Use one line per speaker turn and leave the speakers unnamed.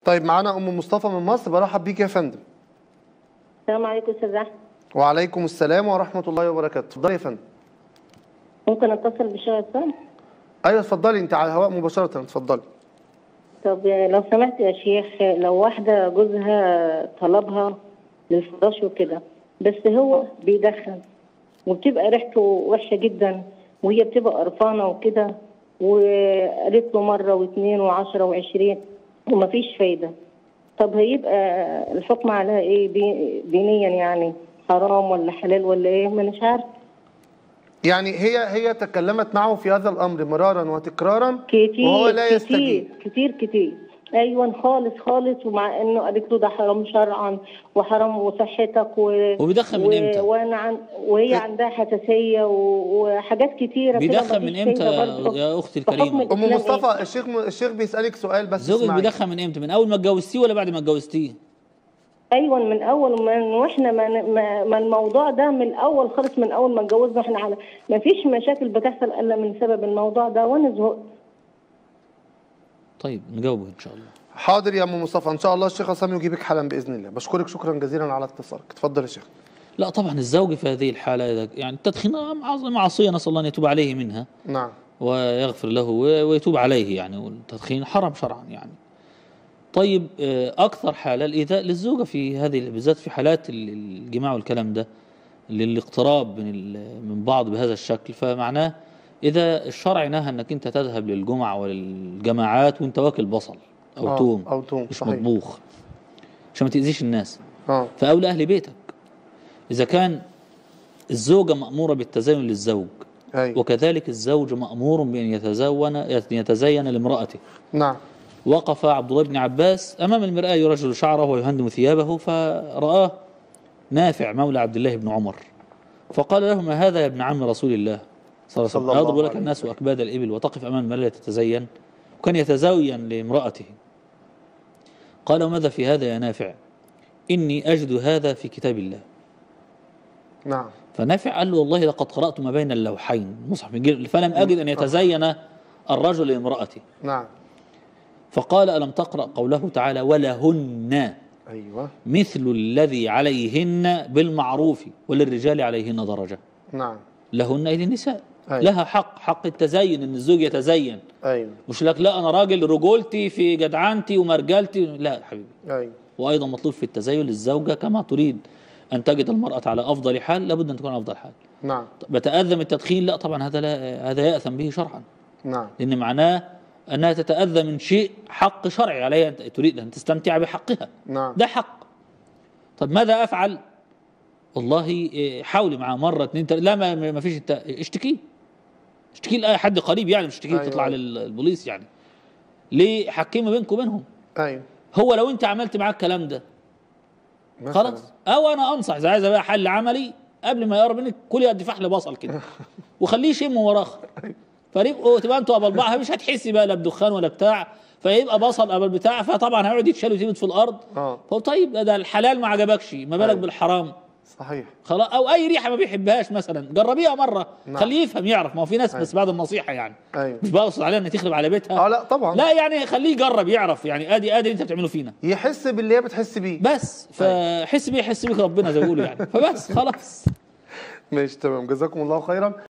طيب معانا ام مصطفى من مصر برحب بيك يا فندم
السلام عليكم استاذ احمد
وعليكم السلام ورحمه الله وبركاته اتفضلي يا فندم
ممكن اتصل بالشهر الثاني
ايوه اتفضلي انت على الهواء مباشره اتفضلي
طب لو سمحت يا شيخ لو واحده جوزها طلبها للفراش وكده بس هو بيدخن وبتبقى ريحته وحشه جدا وهي بتبقى قرفانه وكده وقالت له مره واثنين وعشرة وعشرين ومفيش فايده طب هيبقى الحكم عليها ايه دي- دينيا يعني حرام ولا حلال ولا ايه ما مش عارفه
يعني هي هي تكلمت معه في هذا الامر مرارا وتكرارا
كتير
وهو لا
كتير
يستجيب
كتير كتير ايوه خالص خالص ومع انه قالت له ده حرام شرعا وحرام وصحتك و...
وبيدخن من
و...
إمتى؟
وانا عن... وهي عندها حساسيه و... وحاجات كتيره كده
بيدخن
مفيش
من امتى
فايدة برضه.
يا اختي
بحكم
الكريمه
ام
الإسلام
مصطفى
إيه؟
الشيخ الشيخ بيسالك سؤال بس
زوجك
اسمعي.
بيدخن من امتى من اول ما اتجوزتيه ولا بعد ما اتجوزتيه
ايوه من اول ما واحنا ما, ما, ما الموضوع ده من الاول خالص من اول ما اتجوزنا احنا على ما فيش مشاكل بتحصل الا من سبب الموضوع ده وانا زهقت
طيب نجاوبه ان شاء الله
حاضر يا ام مصطفى ان شاء الله الشيخ عصام يجيبك حالا باذن الله بشكرك شكرا جزيلا على اتصالك اتفضل يا شيخ
لا طبعا الزوج في هذه الحاله إذا يعني التدخين معص- معصيه نسال الله ان يتوب عليه منها
نعم
ويغفر له و- ويتوب عليه يعني والتدخين حرام شرعا يعني طيب آه، اكثر حاله الايذاء للزوجه في هذه بالذات في حالات ال- الجماع والكلام ده للاقتراب من ال- من بعض بهذا الشكل فمعناه اذا الشرع نهى انك انت تذهب للجمع والجماعات وانت واكل بصل او
آه،
توم
او توم
مش
صحيح
مطبوخ عشان ما تاذيش الناس
اه
فاولى اهل بيتك اذا كان الزوجه ماموره بالتزين للزوج
ايوه
وكذلك الزوج مأمور بأن يتزون يتزين لامرأته
نعم
وقف عبد الله بن عباس أمام المرآة يرجل شعره ويهندم ثيابه فرآه نافع مولى عبد الله بن عمر فقال له ما هذا يا ابن عم رسول الله صلى الله
صلى
عليه وسلم
الله
يضرب لك
عليه
الناس
وسلم.
أكباد الإبل وتقف أمام المرأة تتزين وكان يتزين لامرأته قال وماذا في هذا يا نافع إني أجد هذا في كتاب الله
نعم
فنافع قال له والله لقد قرأت ما بين اللوحين مصحف من جل فلم أجد أن يتزين الرجل لامرأته
نعم
فقال ألم تقرأ قوله تعالى ولهن
ايوه
مثل الذي عليهن بالمعروف وللرجال عليهن درجة
نعم
لهن أي النساء
أيوة.
لها حق حق التزين أن الزوج يتزين
ايوه
مش لك لا أنا راجل رجولتي في جدعنتي ومرجلتي لا يا حبيبي
ايوه
وأيضا مطلوب في التزين للزوجة كما تريد أن تجد المرأة على أفضل حال لابد أن تكون على أفضل حال
نعم
بتأذى من التدخين لا طبعا هذا لا هذا يأثم به شرعا
نعم
لأن معناه أنها تتأذى من شيء حق شرعي عليها أنت تريد أن تستمتع بحقها
نعم
ده حق طب ماذا أفعل والله إيه، حاولي معاه مرة اتنين تلاتة لا ما, ما فيش انت اشتكيه اشتكيه لأي حد قريب يعني مش اشتكيه
أيوة.
تطلع للبوليس يعني ليه حكموا بينكم وبينهم
ايوه
هو لو انت عملت معاه الكلام ده
مثلاً.
خلاص او انا انصح اذا عايز بقى حل عملي قبل ما يقرب منك كلي قد فحل بصل كده وخليه يشم وراخ فريبقوا تبقى انتوا قبل بعض مش هتحسي بقى لا بدخان ولا بتاع فيبقى بصل قبل بتاع فطبعا هيقعد يتشال ويتمد في الارض
اه
فقلت طيب ده الحلال ما عجبكش ما بالك
أيوة.
بالحرام
صحيح
خلاص او اي ريحه ما بيحبهاش مثلا جربيها مره
نعم.
خليه يفهم يعرف ما هو في ناس بس بعد النصيحه يعني
ايوه
مش بقصد عليها ان تخرب على بيتها
اه لا طبعا
لا يعني خليه يجرب يعرف يعني ادي ادي اللي انت بتعمله فينا
يحس باللي هي بتحس بيه
بس فحس بيه يحس بيك ربنا زي ما بيقولوا يعني فبس خلاص
ماشي تمام جزاكم الله خيرا